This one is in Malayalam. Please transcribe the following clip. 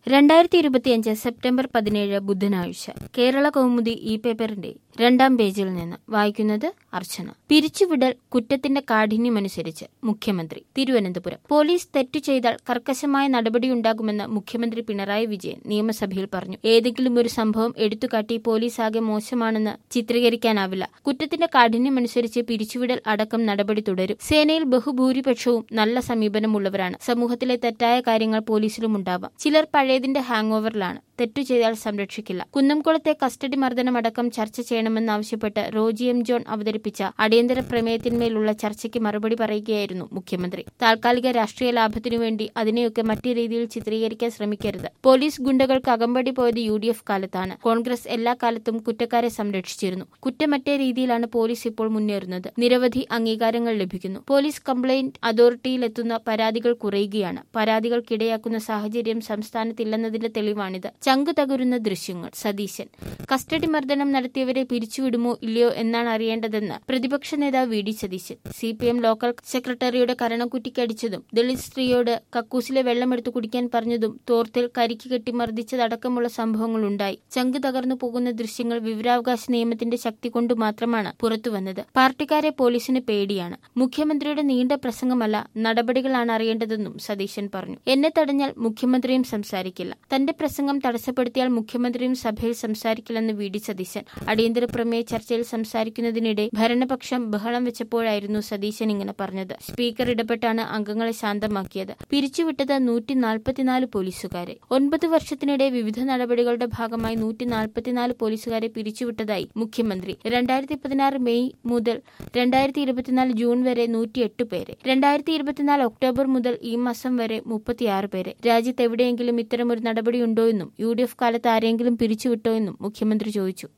രണ്ടായിരത്തി ഇരുപത്തിയഞ്ച് സെപ്റ്റംബർ പതിനേഴ് ബുധനാഴ്ച കേരള കൗമുദി ഈ പേപ്പറിന്റെ രണ്ടാം പേജിൽ നിന്ന് വായിക്കുന്നത് അർച്ചന പിരിച്ചുവിടൽ കുറ്റത്തിന്റെ കാഠിന്യമനുസരിച്ച് മുഖ്യമന്ത്രി തിരുവനന്തപുരം പോലീസ് തെറ്റു ചെയ്താൽ കർക്കശമായ നടപടിയുണ്ടാകുമെന്ന് മുഖ്യമന്ത്രി പിണറായി വിജയൻ നിയമസഭയിൽ പറഞ്ഞു ഏതെങ്കിലും ഒരു സംഭവം എടുത്തുകാട്ടി പോലീസ് ആകെ മോശമാണെന്ന് ചിത്രീകരിക്കാനാവില്ല കുറ്റത്തിന്റെ കാഠിന്യമനുസരിച്ച് പിരിച്ചുവിടൽ അടക്കം നടപടി തുടരും സേനയിൽ ബഹുഭൂരിപക്ഷവും നല്ല സമീപനമുള്ളവരാണ് സമൂഹത്തിലെ തെറ്റായ കാര്യങ്ങൾ പോലീസിലും ഉണ്ടാവാം ചിലർ പഴയതിന്റെ ഹാങ് ഓവറിലാണ് തെറ്റു ചെയ്താൽ സംരക്ഷിക്കില്ല കുന്നംകുളത്തെ കസ്റ്റഡി മർദ്ദനമടക്കം ചർച്ച ചെയ്യണമെന്നാവശ്യപ്പെട്ട് റോജി എം ജോൺ അവതരിപ്പിച്ച അടിയന്തര പ്രമേയത്തിന്മേലുള്ള ചർച്ചയ്ക്ക് മറുപടി പറയുകയായിരുന്നു മുഖ്യമന്ത്രി താൽക്കാലിക രാഷ്ട്രീയ ലാഭത്തിനു വേണ്ടി അതിനെയൊക്കെ മറ്റു രീതിയിൽ ചിത്രീകരിക്കാൻ ശ്രമിക്കരുത് പോലീസ് ഗുണ്ടകൾക്ക് അകമ്പടി പോയത് യു ഡി എഫ് കാലത്താണ് കോൺഗ്രസ് എല്ലാ കാലത്തും കുറ്റക്കാരെ സംരക്ഷിച്ചിരുന്നു കുറ്റമറ്റേ രീതിയിലാണ് പോലീസ് ഇപ്പോൾ മുന്നേറുന്നത് നിരവധി അംഗീകാരങ്ങൾ ലഭിക്കുന്നു പോലീസ് കംപ്ലയിന്റ് അതോറിറ്റിയിലെത്തുന്ന പരാതികൾ കുറയുകയാണ് പരാതികൾക്കിടയാക്കുന്ന സാഹചര്യം സംസ്ഥാനത്തില്ലെന്നതിന്റെ തെളിവാണിത് ചങ്ക് തകരുന്ന ദൃശ്യങ്ങൾ സതീശൻ കസ്റ്റഡി മർദ്ദനം നടത്തിയവരെ പിരിച്ചുവിടുമോ ഇല്ലയോ എന്നാണ് അറിയേണ്ടതെന്ന് പ്രതിപക്ഷ നേതാവ് V D Satheesan C P M local സെക്രട്ടറിയുടെ കരണക്കുറ്റിക്കടിച്ചതും ദളിത് സ്ത്രീയോട് കക്കൂസിലെ വെള്ളമെടുത്ത് കുടിക്കാൻ പറഞ്ഞതും തോർത്തിൽ കരിക്ക് കെട്ടി മർദ്ദിച്ചതടക്കമുള്ള സംഭവങ്ങളുണ്ടായി ചങ്ക് തകർന്നു പോകുന്ന ദൃശ്യങ്ങൾ വിവരാവകാശ നിയമത്തിന്റെ ശക്തി കൊണ്ട് മാത്രമാണ് പുറത്തുവന്നത് പാർട്ടിക്കാരെ പോലീസിന് പേടിയാണ് മുഖ്യമന്ത്രിയുടെ നീണ്ട പ്രസംഗമല്ല നടപടികളാണ് അറിയേണ്ടതെന്നും സതീശൻ പറഞ്ഞു എന്നെ തടഞ്ഞാൽ മുഖ്യമന്ത്രിയും സംസാരിക്കില്ല തന്റെ പ്രസംഗം തടസ്സപ്പെടുത്തിയാൽ മുഖ്യമന്ത്രിയും സഭയിൽ സംസാരിക്കില്ലെന്ന് വി ഡി സതീശൻ അടിയന്തര പ്രമേയ ചർച്ചയിൽ സംസാരിക്കുന്നതിനിടെ ഭരണപക്ഷം ബഹളം വെച്ചപ്പോഴായിരുന്നു സതീശൻ ഇങ്ങനെ പറഞ്ഞത് സ്പീക്കർ ഇടപെട്ടാണ് അംഗങ്ങളെ ശാന്തമാക്കിയത് പിരിച്ചുവിട്ടത് നൂറ്റി നാൽപ്പത്തിനാല് പോലീസുകാരെ ഒൻപത് വർഷത്തിനിടെ വിവിധ നടപടികളുടെ ഭാഗമായി നൂറ്റി നാൽപ്പത്തിനാല് പോലീസുകാരെ പിരിച്ചുവിട്ടതായി മുഖ്യമന്ത്രി രണ്ടായിരത്തി പതിനാറ് മെയ് മുതൽ രണ്ടായിരത്തി ഇരുപത്തിനാല് ജൂൺ വരെ നൂറ്റിയെട്ട് പേരെ രണ്ടായിരത്തി ഇരുപത്തിനാല് ഒക്ടോബർ മുതൽ ഈ മാസം വരെ മുപ്പത്തിയാറ് പേരെ രാജ്യത്ത് എവിടെയെങ്കിലും ഇത്തരമൊരു നടപടിയുണ്ടോ എന്നും യു ഡി എഫ് കാലത്ത് ആരെങ്കിലും പിരിച്ചുവിട്ടോ എന്നും മുഖ്യമന്ത്രി ചോദിച്ചു